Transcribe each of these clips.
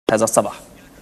هذا الصباح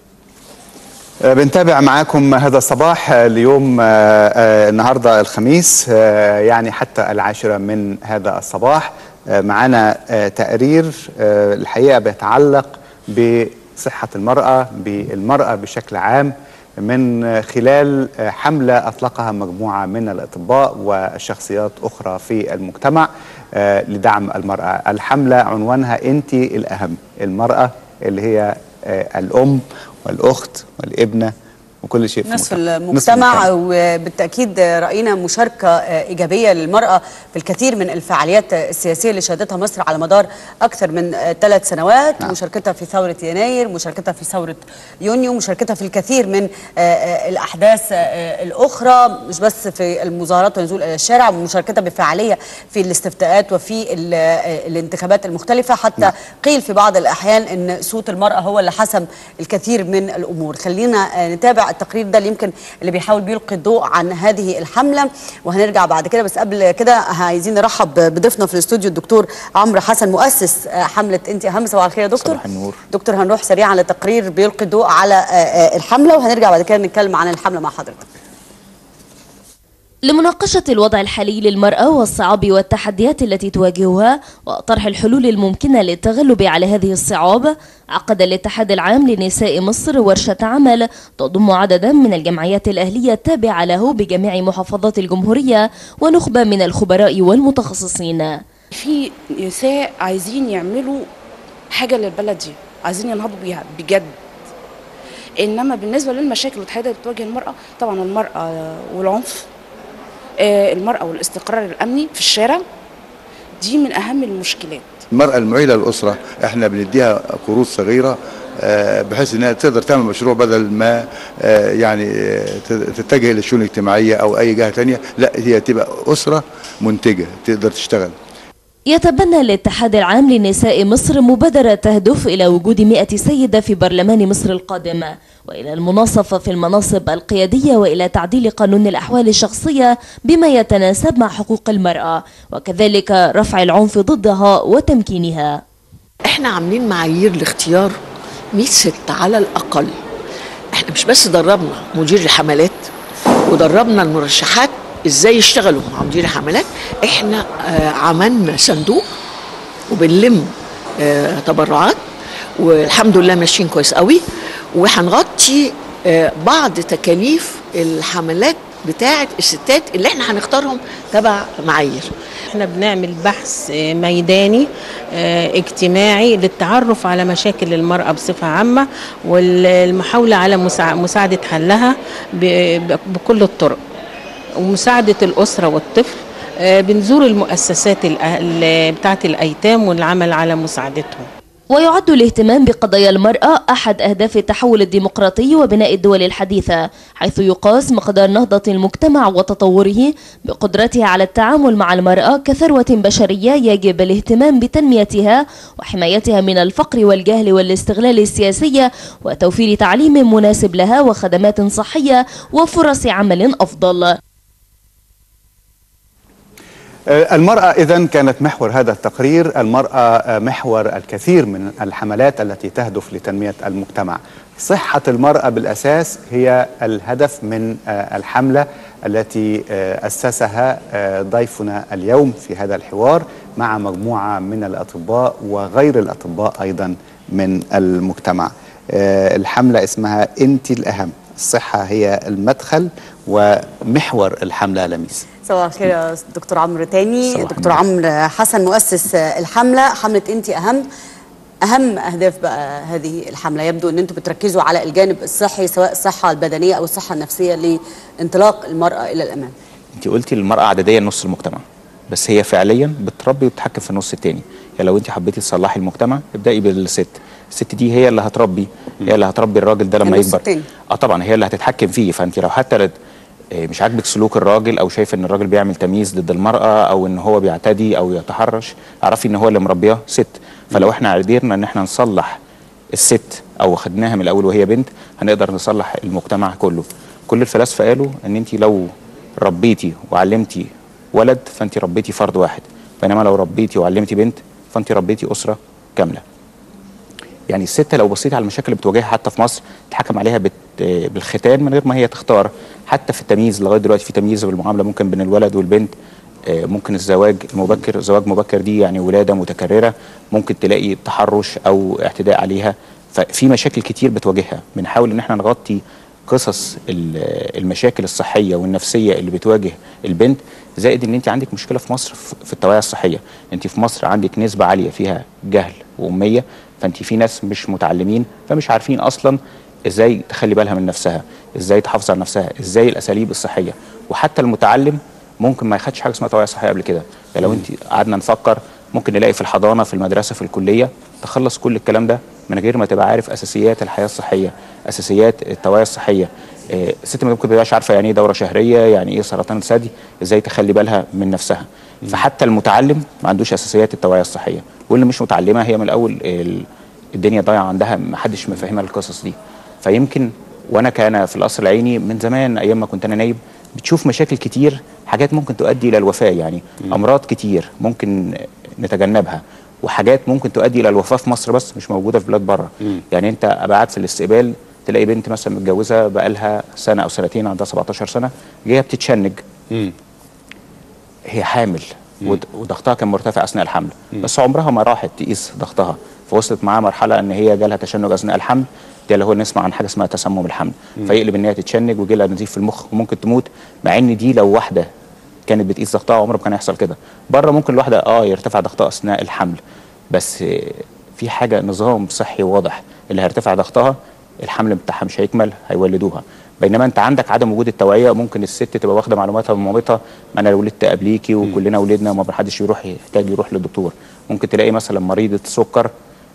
بنتابع معاكم هذا الصباح اليوم النهارده الخميس يعني حتى العاشرة من هذا الصباح معنا تقرير الحقيقة بيتعلق بصحة المرأة بالمرأة بشكل عام من خلال حملة أطلقها مجموعة من الأطباء والشخصيات أخرى في المجتمع لدعم المرأة الحملة عنوانها أنت الأهم المرأة اللي هي الأم والأخت والابنة وكل شيء في نصف المجتمع. المجتمع وبالتاكيد راينا مشاركه ايجابيه للمراه في الكثير من الفعاليات السياسيه اللي شهدتها مصر على مدار اكثر من ثلاث سنوات نعم. مشاركتها في ثوره يناير مشاركتها في ثوره يونيو مشاركتها في الكثير من الاحداث الاخرى مش بس في المظاهرات والنزول الى الشارع ومشاركتها بفعاليه في الاستفتاءات وفي ال- الانتخابات المختلفه حتى نعم. قيل في بعض الاحيان ان صوت المراه هو اللي حسم الكثير من الامور خلينا نتابع التقرير ده اللي يمكن اللي بيحاول بيلقي الضوء عن هذه الحمله وهنرجع بعد كده بس قبل كده عايزين نرحب بضيفنا في الاستوديو الدكتور عمرو حسن مؤسس حمله انت اهم صباح الخير يا دكتور صباح النور. دكتور هنروح سريعا لتقرير بيلقي الضوء على الحمله وهنرجع بعد كده نتكلم عن الحمله مع حضرتك لمناقشة الوضع الحالي للمرأة والصعاب والتحديات التي تواجهها وطرح الحلول الممكنة للتغلب على هذه الصعاب عقد الاتحاد العام لنساء مصر ورشة عمل تضم عددا من الجمعيات الأهلية التابعة له بجميع محافظات الجمهورية ونخبة من الخبراء والمتخصصين في نساء عايزين يعملوا حاجه للبلد دي عايزين ينهضوا بيها بجد انما بالنسبه للمشاكل والتحديات اللي بتواجه المراه طبعا المراه والعنف آه، المراه والاستقرار الامني في الشارع دي من اهم المشكلات المرأة المعيلة للأسرة احنا بنديها قروض صغيرة آه، بحيث انها تقدر تعمل مشروع بدل ما آه، يعني آه، تتجه للشؤون الاجتماعية او اي جهة تانية لا هي تبقى أسرة منتجة تقدر تشتغل يتبنى الاتحاد العام لنساء مصر مبادرة تهدف إلى وجود 100 سيدة في برلمان مصر القادم وإلى المناصفة في المناصب القيادية وإلى تعديل قانون الأحوال الشخصية بما يتناسب مع حقوق المرأة وكذلك رفع العنف ضدها وتمكينها احنا عاملين معايير لاختيار 100 ست على الاقل احنا مش بس دربنا مدير الحملات ودربنا المرشحات ازاي يشتغلوا مع مدير الحملات احنا آه عملنا صندوق وبنلم آه تبرعات والحمد لله ماشيين كويس قوي وهنغطي آه بعض تكاليف الحملات بتاعه الستات اللي احنا هنختارهم تبع معايير احنا بنعمل بحث آه، ميداني آه، اجتماعي للتعرف على مشاكل المرأة بصفة عامة والمحاولة على مساع- مساعدة حلها ب- ب- بكل الطرق ومساعدة الأسرة والطفل آه، بنزور المؤسسات الأه- ال- بتاعة الأيتام والعمل على مساعدتهم ويعد الاهتمام بقضايا المرأة أحد أهداف التحول الديمقراطي وبناء الدول الحديثة حيث يقاس مقدار نهضة المجتمع وتطوره بقدرتها على التعامل مع المرأة كثروة بشرية يجب الاهتمام بتنميتها وحمايتها من الفقر والجهل والاستغلال السياسي وتوفير تعليم مناسب لها وخدمات صحية وفرص عمل أفضل المرأة إذا كانت محور هذا التقرير المرأة محور الكثير من الحملات التي تهدف لتنمية المجتمع صحة المرأة بالأساس هي الهدف من الحملة التي أسسها ضيفنا اليوم في هذا الحوار مع مجموعة من الأطباء وغير الأطباء أيضا من المجتمع الحملة اسمها أنت الأهم الصحة هي المدخل ومحور الحملة لميس صباح الخير يا دكتور عمرو تاني صباح دكتور عمرو حسن مؤسس الحمله حمله انت اهم اهم اهداف بقى هذه الحمله يبدو ان انتم بتركزوا على الجانب الصحي سواء الصحه البدنيه او الصحه النفسيه لانطلاق المراه الى الامام انت قلتي المرأة عدديا نص المجتمع بس هي فعليا بتربي وتتحكم في النص التاني يعني لو انت حبيتي تصلحي المجتمع ابدأي بالست الست دي هي اللي هتربي هي اللي هتربي الراجل ده لما النص يكبر التاني. اه طبعا هي اللي هتتحكم فيه فانت لو حتى لد- آه، مش عاجبك سلوك الراجل او شايف ان الراجل بيعمل تمييز ضد المرأة او ان هو بيعتدي او يتحرش اعرفي ان هو اللي مربياه ست فلو احنا قدرنا ان احنا نصلح الست او خدناها من الاول وهي بنت هنقدر نصلح المجتمع كله كل الفلاسفه قالوا ان انت لو ربيتي وعلمتي ولد فانت ربيتي فرد واحد بينما لو ربيتي وعلمتي بنت فانت ربيتي اسره كامله يعني الست لو بصيت على المشاكل اللي بتواجهها حتى في مصر تحكم عليها بت... بالختان من غير ما هي تختار حتى في التمييز لغايه دلوقتي في تمييز بالمعامله ممكن بين الولد والبنت آه، ممكن الزواج المبكر زواج مبكر دي يعني ولاده متكرره ممكن تلاقي تحرش او اعتداء عليها ففي مشاكل كتير بتواجهها بنحاول ان احنا نغطي قصص ال- المشاكل الصحيه والنفسيه اللي بتواجه البنت زائد ان انت عندك مشكله في مصر في في التوعيه الصحيه انت في مصر عندك نسبه عاليه فيها جهل واميه فانت في ناس مش متعلمين فمش عارفين اصلا ازاي تخلي بالها من نفسها ازاي تحافظ على نفسها ازاي الاساليب الصحيه وحتى المتعلم ممكن ما ياخدش حاجه اسمها توعيه صحيه قبل كده يعني لو انت قعدنا نفكر ممكن نلاقي في الحضانه في المدرسه في الكليه تخلص كل الكلام ده من غير ما تبقى عارف اساسيات الحياه الصحيه اساسيات التوعيه الصحيه آه، الست ممكن ما تبقاش عارفه يعني ايه دوره شهريه يعني ايه سرطان الثدي ازاي تخلي بالها من نفسها فحتى المتعلم ما عندوش اساسيات التوعيه الصحيه واللي مش متعلمه هي من الاول ال- الدنيا ضايعه عندها ما حدش مفهمها القصص دي فيمكن وانا كان في القصر العيني من زمان ايام ما كنت انا نايب بتشوف مشاكل كتير حاجات ممكن تؤدي الى الوفاه يعني امراض كتير ممكن نتجنبها وحاجات ممكن تؤدي الى الوفاه في مصر بس مش موجوده في بلاد بره يعني انت ابقى قاعد في الاستقبال تلاقي بنت مثلا متجوزه بقالها سنه او سنتين عندها 17 سنه جايه بتتشنج هي حامل ود- وضغطها كان مرتفع اثناء الحمل بس عمرها ما راحت تقيس ضغطها فوصلت معاها مرحله ان هي جالها تشنج اثناء الحمل ده اللي هو نسمع عن حاجه اسمها تسمم الحمل فيقلب ان هي تتشنج ويجي لها نزيف في المخ وممكن تموت مع ان دي لو واحده كانت بتقيس ضغطها عمره ما كان يحصل كده بره ممكن الواحده اه يرتفع ضغطها اثناء الحمل بس آه، في حاجه نظام صحي واضح اللي هيرتفع ضغطها الحمل بتاعها مش هيكمل هيولدوها بينما انت عندك عدم وجود التوعيه ممكن الست تبقى واخده معلوماتها من مامتها ما انا ولدت قبليكي وكلنا ولدنا وما حدش يروح يحتاج يروح للدكتور ممكن تلاقي مثلا مريضه سكر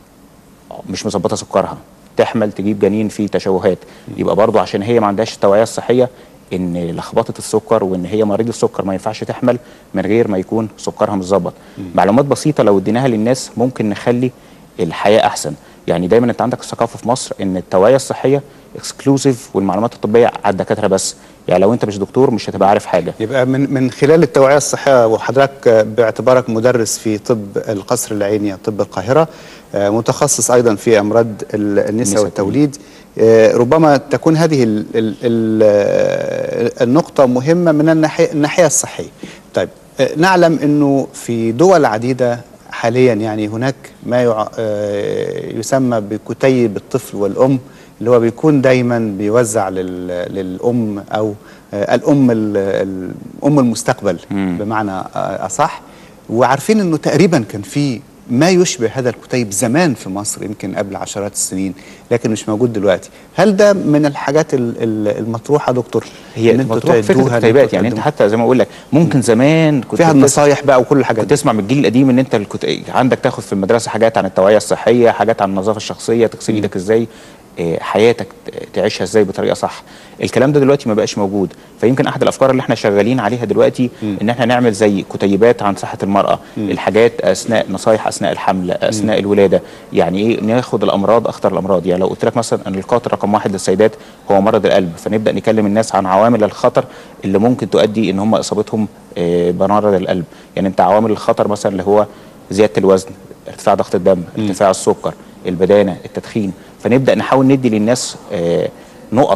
مش مظبطه سكرها تحمل تجيب جنين فيه تشوهات يبقى برضو عشان هي ما عندهاش التوعيه الصحيه ان لخبطه السكر وان هي مريض السكر ما ينفعش تحمل من غير ما يكون سكرها متظبط معلومات بسيطه لو اديناها للناس ممكن نخلي الحياه احسن يعني دايما انت عندك الثقافه في مصر ان التوعيه الصحيه اكسكلوسيف والمعلومات الطبيه على الدكاتره بس يعني لو انت مش دكتور مش هتبقى عارف حاجه يبقى من من خلال التوعيه الصحيه وحضرتك باعتبارك مدرس في طب القصر العيني طب القاهره آه، متخصص ايضا في امراض ال- النساء النساء والتوليد آه، ربما تكون هذه ال ال ال النقطه مهمه من الناحيه الناحيه الصحيه. طيب آه، نعلم انه في دول عديده حاليا يعني هناك ما يع- آه، يسمى بكتيب الطفل والام اللي هو بيكون دايما بيوزع لل- للام او آه، الام ال- ال- ام المستقبل بمعنى آه، اصح وعارفين انه تقريبا كان في ما يشبه هذا الكتيب زمان في مصر يمكن قبل عشرات السنين لكن مش موجود دلوقتي هل ده من الحاجات ال- ال- المطروحه دكتور هي إن أنتوا مطروح فكره تعدوها، إن الكتيبات أنتوا يعني انت تقدموا- حتى زي ما اقول لك ممكن زمان كنت فيها بتس- النصايح بقى وكل الحاجات كنت دي تسمع من الجيل القديم ان انت الكت... عندك تاخد في المدرسه حاجات عن التوعيه الصحيه حاجات عن النظافه الشخصيه تغسل ايدك ازاي آه، حياتك ت- تعيشها ازاي بطريقه صح الكلام ده دلوقتي ما بقاش موجود فيمكن احد الافكار اللي احنا شغالين عليها دلوقتي ان احنا نعمل زي كتيبات عن صحه المراه الحاجات اثناء نصايح اثناء الحمل اثناء الولاده يعني ايه ناخد الامراض اخطر الامراض يعني لو قلت لك مثلا ان القاتل رقم واحد للسيدات هو مرض القلب فنبدا نكلم الناس عن عوامل الخطر اللي ممكن تؤدي ان هم اصابتهم آه، بمرض القلب يعني انت عوامل الخطر مثلا اللي هو زياده الوزن ارتفاع ضغط الدم ارتفاع السكر البدانه التدخين فنبدا نحاول ندي للناس آه، نقط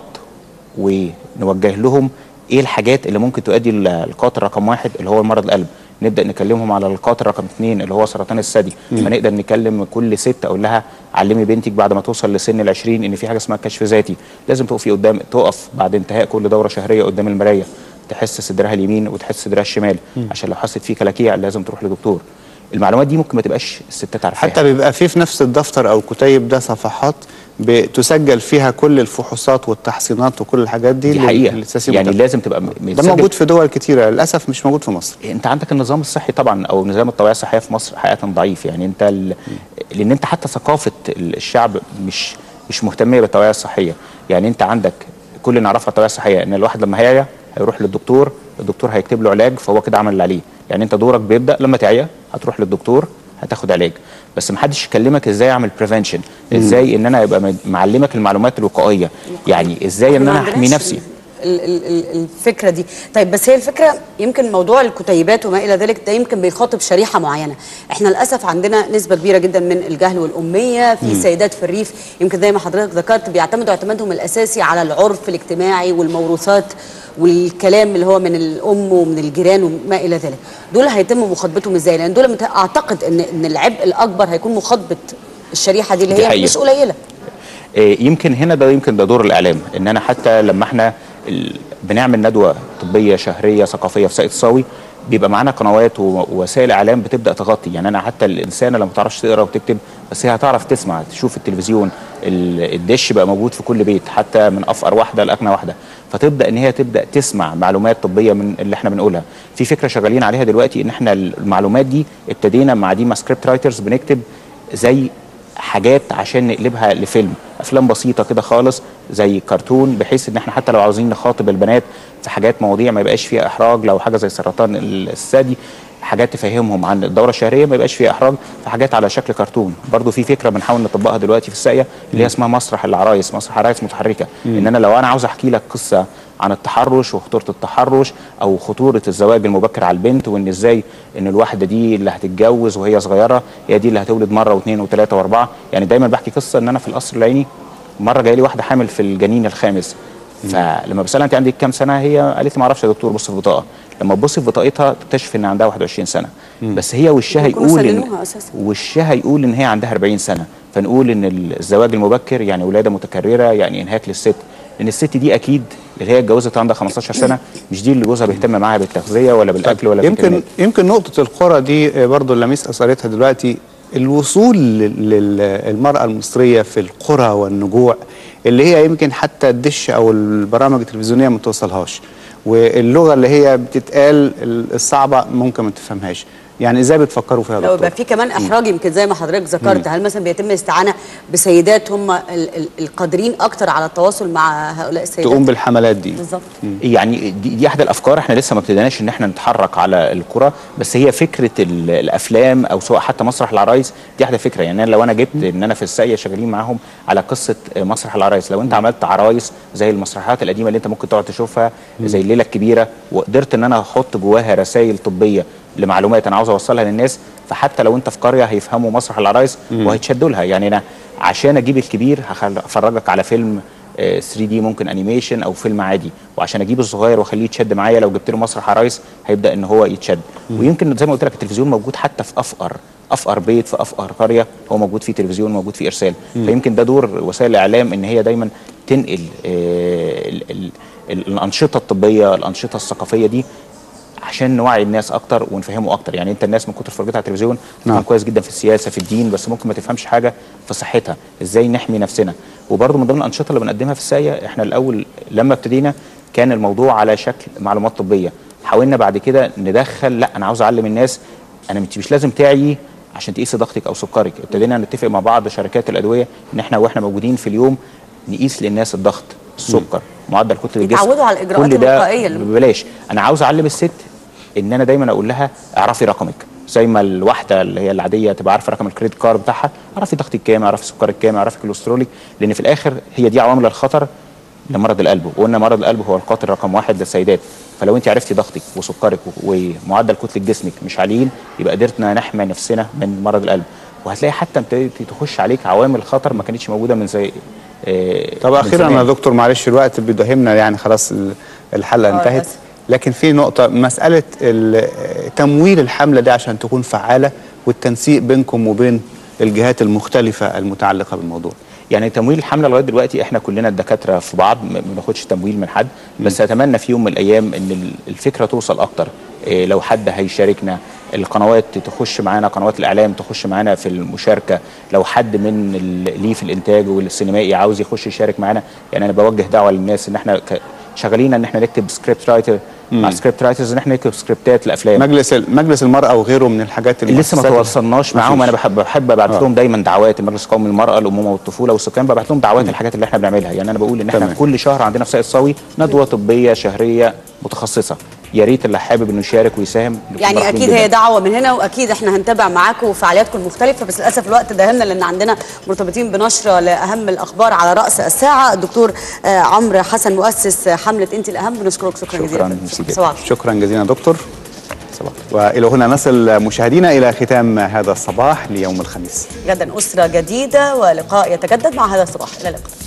ونوجه لهم ايه الحاجات اللي ممكن تؤدي للقاتل رقم واحد اللي هو مرض القلب نبدا نكلمهم على القاتل رقم اثنين اللي هو سرطان الثدي فنقدر نكلم كل ست اقول لها علمي بنتك بعد ما توصل لسن ال 20 ان في حاجه اسمها كشف ذاتي لازم تقفي قدام تقف بعد انتهاء كل دوره شهريه قدام المرايه تحس صدرها اليمين وتحس صدرها الشمال عشان لو حست في كلاكيع لازم تروح لدكتور المعلومات دي ممكن ما تبقاش الستات عارفاها حتى بيبقى فيه في نفس الدفتر او الكتيب ده صفحات بتسجل فيها كل الفحوصات والتحصينات وكل الحاجات دي دي لل- حقيقه للسياسي يعني المتابعة. لازم تبقى م- ده متسجل موجود في دول كتيره للاسف مش موجود في مصر انت عندك النظام الصحي طبعا او نظام التوعيه الصحيه في مصر حقيقه ضعيف يعني انت ال... لان انت حتى ثقافه الشعب مش مش مهتميه بالتوعيه الصحيه يعني انت عندك كل اللي نعرفه عن التوعيه الصحيه ان الواحد لما هيعيا هيروح للدكتور الدكتور هيكتب له علاج فهو كده عمل اللي عليه يعني انت دورك بيبدا لما تعيا هتروح للدكتور هتاخد علاج بس محدش يكلمك ازاي اعمل بريفنشن ازاي ان انا ابقى مد- معلمك المعلومات الوقائيه يعني ازاي ان ما انا احمي عندناش نفسي ال- ال- ال- الفكره دي طيب بس هي الفكره يمكن موضوع الكتيبات وما الى ذلك ده يمكن بيخاطب شريحه معينه احنا للاسف عندنا نسبه كبيره جدا من الجهل والاميه في سيدات في الريف يمكن زي ما حضرتك ذكرت بيعتمدوا اعتمادهم الاساسي على العرف الاجتماعي والموروثات والكلام اللي هو من الام ومن الجيران وما الى ذلك دول هيتم مخاطبتهم ازاي لان دول مت- اعتقد ان ان العبء الاكبر هيكون مخاطبه الشريحه دي اللي دي هي حقيقة. مش قليله آه، يمكن هنا ده يمكن ده دور الاعلام ان انا حتى لما احنا ال- بنعمل ندوه طبيه شهريه ثقافيه في ساقية صاوي بيبقى معانا قنوات و- ووسائل اعلام بتبدا تغطي يعني انا حتى الانسانه اللي ما تعرفش تقرا وتكتب بس هي هتعرف تسمع تشوف التلفزيون ال- الدش بقى موجود في كل بيت حتى من افقر واحده لاغنى واحده فتبدا ان هي تبدا تسمع معلومات طبيه من اللي احنا بنقولها في فكره شغالين عليها دلوقتي ان احنا المعلومات دي ابتدينا مع دي مع سكريبت رايترز بنكتب زي حاجات عشان نقلبها لفيلم افلام بسيطه كده خالص زي كرتون بحيث ان احنا حتى لو عاوزين نخاطب البنات في حاجات مواضيع ما يبقاش فيها احراج لو حاجه زي سرطان الثدي حاجات تفهمهم عن الدوره الشهريه ما يبقاش فيها احراج في حاجات على شكل كرتون برضو في فكره بنحاول نطبقها دلوقتي في الساقيه اللي هي اسمها مسرح العرايس مسرح عرايس متحركه ان انا لو انا عاوز احكي لك قصه عن التحرش وخطوره التحرش او خطوره الزواج المبكر على البنت وان ازاي ان الواحده دي اللي هتتجوز وهي صغيره هي دي اللي هتولد مره واثنين وثلاثه واربعه يعني دايما بحكي قصه ان انا في القصر العيني مره جاي لي واحده حامل في الجنين الخامس فلما بسالها انت عندك كام سنه هي قالت لي ما اعرفش يا دكتور بص في البطاقه لما تبص في بطاقتها تكتشف ان عندها 21 سنه بس هي وشها يكونوا يقول ان سلموها أساساً. وشها يقول ان هي عندها 40 سنه فنقول ان الزواج المبكر يعني ولاده متكرره يعني انهاك للست لان الست دي اكيد اللي هي اتجوزت عندها 15 سنه مش دي اللي جوزها بيهتم معاها بالتغذيه ولا بالاكل ولا يمكن بالكلمات. يمكن نقطة القرى دي آه، برضو اللميس أثرتها دلوقتي الوصول للمرأة المصرية في القرى والنجوع اللي هي يمكن حتى الدش أو البرامج التلفزيونية ما توصلهاش واللغة اللي هي بتتقال الصعبة ممكن ما تفهمهاش يعني ازاي بتفكروا فيها يا لو دكتور؟ يبقى في كمان احراج يمكن زي ما حضرتك ذكرت هل مثلا بيتم الاستعانه بسيدات هم ال- ال- القادرين اكتر على التواصل مع هؤلاء السيدات تقوم بالحملات دي بالظبط يعني دي, دي احد الافكار احنا لسه ما ابتديناش ان احنا نتحرك على الكره بس هي فكره ال- الافلام او سواء حتى مسرح العرايس دي احد الفكره يعني أنا لو انا جبت ان انا في الساقيه شغالين معاهم على قصه مسرح العرايس لو انت عملت عرايس زي المسرحيات القديمه اللي انت ممكن تقعد تشوفها زي الليله الكبيره وقدرت ان انا احط جواها رسائل طبيه لمعلومات انا عاوز اوصلها للناس فحتى لو انت في قريه هيفهموا مسرح العرايس وهيتشدوا لها يعني انا عشان اجيب الكبير هخل- هفرجك على فيلم 3 دي ممكن انيميشن او فيلم عادي وعشان اجيب الصغير واخليه يتشد معايا لو جبت له مسرح عرايس هيبدا ان هو يتشد ويمكن زي ما قلت لك التلفزيون موجود حتى في افقر افقر بيت في افقر قريه هو موجود فيه تلفزيون موجود فيه ارسال فيمكن ده دور وسائل الاعلام ان هي دايما تنقل آه، ال- ال- ال- الانشطه الطبيه الانشطه الثقافيه دي عشان نوعي الناس اكتر ونفهمه اكتر يعني انت الناس من كتر فرجتها على التلفزيون تكون نعم. كويس جدا في السياسه في الدين بس ممكن ما تفهمش حاجه في صحتها ازاي نحمي نفسنا وبرضه من ضمن الانشطه اللي بنقدمها في الساقيه احنا الاول لما ابتدينا كان الموضوع على شكل معلومات طبيه حاولنا بعد كده ندخل لا انا عاوز اعلم الناس انا مش مش لازم تعي عشان تقيسي ضغطك او سكرك ابتدينا نتفق مع بعض شركات الادويه ان احنا واحنا موجودين في اليوم نقيس للناس الضغط السكر معدل كتله الجسم يتعودوا على الإجراءات كل ده الوقائية اللي- ببلاش انا عاوز اعلم الست ان انا دايما اقول لها اعرفي رقمك زي ما الواحده اللي هي العاديه تبقى عارفه رقم الكريدت كارد بتاعها اعرفي ضغطك كام اعرفي سكرك كام اعرفي كوليسترولك لان في الاخر هي دي عوامل الخطر لمرض القلب وقلنا مرض القلب هو القاتل رقم واحد للسيدات فلو انت عرفتي ضغطك وسكرك و- ومعدل كتله جسمك مش عاليين يبقى قدرنا نحمي نفسنا من مرض القلب وهتلاقي حتى ابتدت تخش عليك عوامل خطر ما كانتش موجوده من زي آه، طب من اخيرا زمان. يا دكتور معلش الوقت بيداهمنا يعني خلاص ال- الحلقه آه، انتهت للأسف. لكن في نقطه مساله ال- تمويل الحمله دي عشان تكون فعاله والتنسيق بينكم وبين الجهات المختلفه المتعلقه بالموضوع يعني تمويل الحمله لغايه دلوقتي احنا كلنا الدكاتره في بعض ما ما بناخدش تمويل من حد بس اتمنى في يوم من الايام ان ال- الفكره توصل اكتر إيه لو حد هيشاركنا القنوات تخش معانا قنوات الاعلام تخش معانا في المشاركه لو حد من ال- ليه في الانتاج والسينمائي عاوز يخش يشارك معانا يعني انا بوجه دعوه للناس ان احنا ك- شغالين ان احنا نكتب سكريبت رايتر مع سكريبت رايترز ان احنا نكتب سكريبتات لافلام مجلس ال- مجلس المراه وغيره من الحاجات لسه ما المؤسسات- تواصلناش معاهم مفيش. انا بحب بحب ابعت آه. لهم دايما دعوات المجلس القومي للمراه الامومه والطفوله والسكان ببعت لهم دعوات الحاجات اللي احنا بنعملها يعني انا بقول ان احنا تمام. كل شهر عندنا في ساقي الصاوي ندوه طبيه شهريه متخصصه يا ريت اللي حابب انه يشارك ويساهم نكون يعني مرحبين اكيد جداً. هي دعوه من هنا واكيد احنا هنتابع معاكم فعالياتكم المختلفه بس للاسف الوقت داهمنا لان عندنا مرتبطين بنشره لاهم الاخبار على راس الساعه الدكتور آه، عمرو حسن مؤسس حمله انت الاهم بنشكرك شكرا جزيلا شكراً، ميرسي جداً. صباح الخير. شكرا جزيلا دكتور صباح والى هنا نصل مشاهدينا الى ختام هذا الصباح ليوم الخميس غدا اسره جديده ولقاء يتجدد مع هذا الصباح الى اللقاء